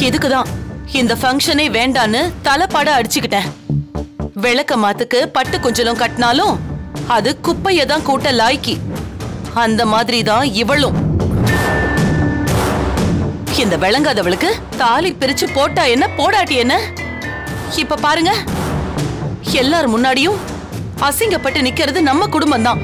இதுக்குதான் இந்த ஃபங்க்ஷனே வேண்டான்னு தலைப்பாட அடிச்சுக்கிட்டேன் விளக்க மாத்துக்கு பட்டு குஞ்சலும் கட்டினாலும் அது குப்பைய தான் கூட்ட லாய்க்கி அந்த மாதிரி தான் இவளும் இந்த விளங்காதவளுக்கு தாலி பிரிச்சு போட்டா என்ன போடாட்டி என்ன இப்ப பாருங்க எல்லார் முன்னாடியும் அசிங்கப்பட்டு நிக்கிறது நம்ம குடும்பம் தான்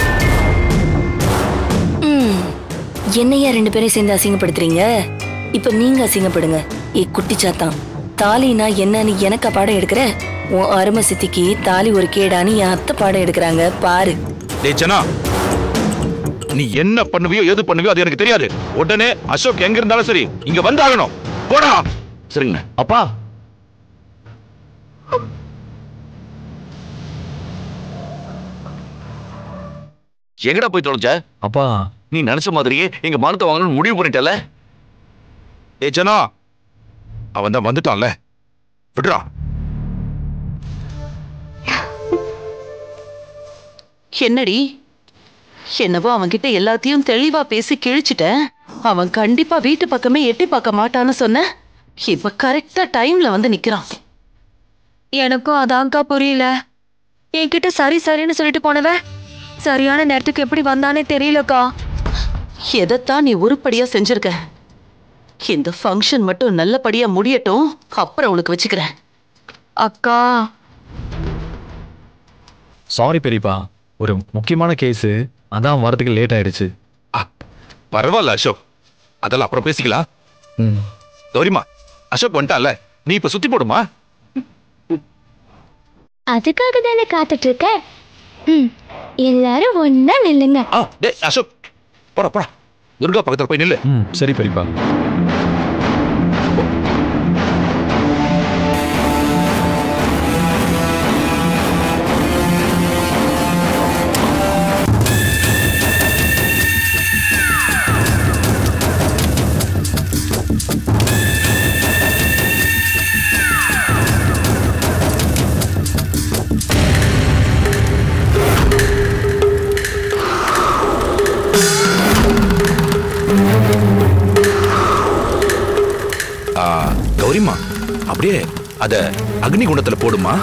ம், என்னையா ரெண்டு பேரும் சேர்ந்து அசிங்கப்படுத்துறீங்க இப்ப நீங்க அசிங்கப்படுங்க ஏ குட்டி சாத்தான் தாலினா என்னன்னு எனக்கா பாடம் எடுக்கிற உன் அருமை சித்திக்கு தாலி ஒரு கேடான்னு என் அத்தை பாடம் எடுக்கிறாங்க பாரு டேய் ஜனா நீ என்ன பண்ணுவியோ எது பண்ணுவியோ அது எனக்கு தெரியாது உடனே அசோக் எங்க இருந்தாலும் சரி இங்க வந்தாகணும் போடா சரிங்க அப்பா எங்கடா போய் தொலைஞ்ச அப்பா நீ நினைச்ச மாதிரியே எங்க மானத்தை வாங்கணும்னு முடிவு பண்ணிட்டல ஏ ஜனா அவன் தான் வந்துட்டான்ல விடுறா என்னடி என்னவோ அவன்கிட்ட எல்லாத்தையும் தெளிவா பேசி கிழிச்சிட்டேன் அவன் கண்டிப்பா வீட்டு பக்கமே எட்டி பார்க்க மாட்டான்னு சொன்ன இப்ப கரெக்டா டைம்ல வந்து நிக்கிறான் எனக்கும் அதான்க்கா புரியல என்கிட்ட சரி சரின்னு சொல்லிட்டு போனவன் சரியான நேரத்துக்கு எப்படி வந்தானே தெரியலக்கா எதைத்தான் நீ உருப்படியா செஞ்சிருக்க இந்த ஃபங்க்ஷன் மட்டும் நல்லபடியா முடியட்டும் அப்புறம் உனக்கு வச்சுக்கிறேன் அக்கா சாரி பெரியப்பா ஒரு முக்கியமான கேஸு அதான் வரதுக்கு லேட் ஆயிடுச்சு ஆ, பரவாயில்ல அசோக் அதெல்லாம் அப்புறம் பேசிக்கலாம் ம் கௌரிமா அசோக் வந்துட்டான்ல நீ இப்ப சுத்தி போடுமா அதுக்காக தானே காத்துட்டு இருக்க ம் எல்லாரும் ஒண்ணா நில்லுங்க ஆ டேய் அசோக் போடா போடா துர்கா பக்கத்துல போய் நில்லு ம் சரி பெரியப்பா ஆ, கௌரிமா அப்படியே அத அக்னி குண்டத்துல போடுமா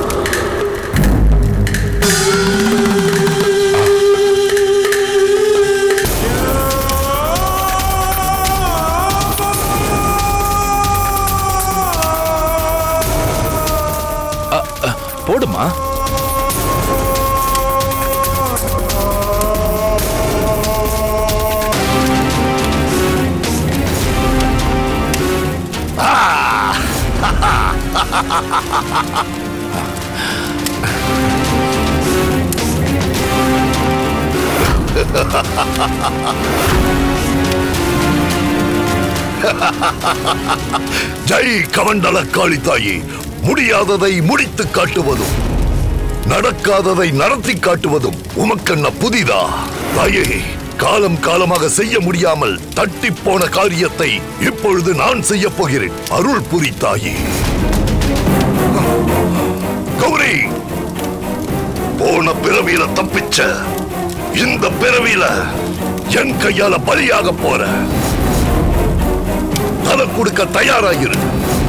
ஆ, ஆ, போடுமா ஜெய் கமண்டல காளி தாயி முடியாததை முடித்து காட்டுவதும் நடக்காததை நடத்தி காட்டுவதும் உமக்கென்ன புதிதா தாயே காலம் காலமாக செய்ய முடியாமல் தட்டி போன காரியத்தை இப்பொழுது நான் செய்ய போகிறேன் அருள் புரி தாயே கௌரி போன பிறவியில தப்பிச்ச இந்த பிறவியில என் கையால பலியாக போற தலை கொடுக்க தயாராகிரு